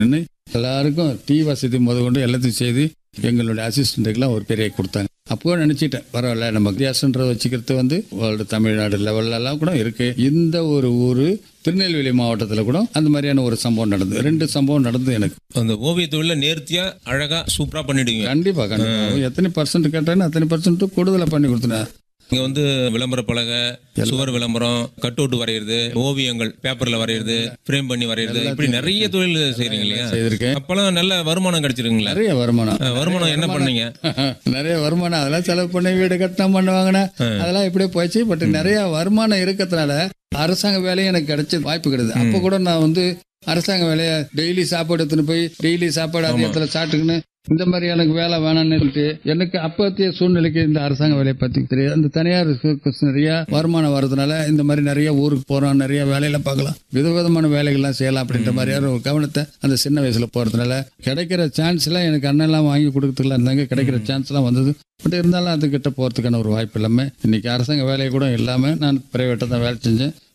நின்னு எல்லாருக்கும் டீ வசதி முதற்கொண்டு எல்லாத்தையும் செய்து எங்களுடைய அசிஸ்டண்ட்டுக்கெல்லாம் ஒரு பெரிய கொடுத்தாங்க அப்போ நினச்சிட்டேன் பரவாயில்ல நம்ம வித்தியாசன்றதை வச்சுக்கிறது வந்து வேர்ல்டு தமிழ்நாடு லெவல்லலாம் கூட இருக்கு இந்த ஒரு ஊர் திருநெல்வேலி மாவட்டத்தில் கூட அந்த மாதிரியான ஒரு சம்பவம் நடந்தது ரெண்டு சம்பவம் நடந்தது எனக்கு அந்த ஓவிய தொழில நேர்த்தியா அழகா சூப்பரா பண்ணிடுவீங்க கண்டிப்பா கண்டிப்பா எத்தனை பர்சன்ட் கேட்டேன்னு அத்தனை பர்சன்ட் கூடுதலா பண்ணி கொடுத்தேன் இங்க வந்து விளம்பர பலகை சுவர் விளம்பரம் கட் அவுட் வரைகிறது ஓவியங்கள் பேப்பர்ல வரைகிறது ஃப்ரேம் பண்ணி வரைகிறது இப்படி நிறைய தொழில் செய்றீங்க இல்லையா செய்திருக்கேன் அப்பெல்லாம் நல்ல வருமானம் கிடைச்சிருங்களா நிறைய வருமானம் அஹ், வருமானம் என்ன பண்ணீங்க நிறைய வருமானம் அதெல்லாம் செலவு பண்ணி வீடு கட்டணம் பண்ண வாங்கினேன் அதெல்லாம் இப்படியே போச்சு பட் நிறைய வருமானம் இருக்கிறதுனால அரசாங்க வேலையும் எனக்கு கிடைச்ச வாய்ப்பு கிடையாது அப்போ கூட நான் வந்து அரசாங்க வேலையை டெய்லி சாப்பாடு எடுத்துன்னு போய் டெய்லி சாப்பாடு அதே இடத்துல சாப்பிட்டுக்கின்னு இந்த மாதிரி எனக்கு வேலை வேணாம்னு சொல்லிட்டு எனக்கு அப்பத்திய சூழ்நிலைக்கு இந்த அரசாங்க வேலையை பத்தி தெரியாது அந்த தனியார் கு- நிறைய வருமானம் வர்றதுனால இந்த மாதிரி நிறைய ஊருக்கு போறோம் நிறைய வேலையில பார்க்கலாம் விதவிதமான வேலைகள்லாம் செய்யலாம் அப்படின்ற மாதிரியான ஒரு கவனத்தை அந்த சின்ன வயசுல போறதுனால கிடைக்கிற சான்ஸ் எல்லாம் எனக்கு அண்ணெல்லாம் வாங்கி கொடுக்கறதுல இருந்தாங்க கிடைக்கிற சான்ஸ் எல்லாம் வந்தது பட் இருந்தாலும் அதுக்கிட்ட போறதுக்கான ஒரு வாய்ப்பு இல்லாம இன்னைக்கு அரசாங்க வேலையை கூட இல்லாம நான் பிரைவேட்டா தான் வேலை செஞ்சேன்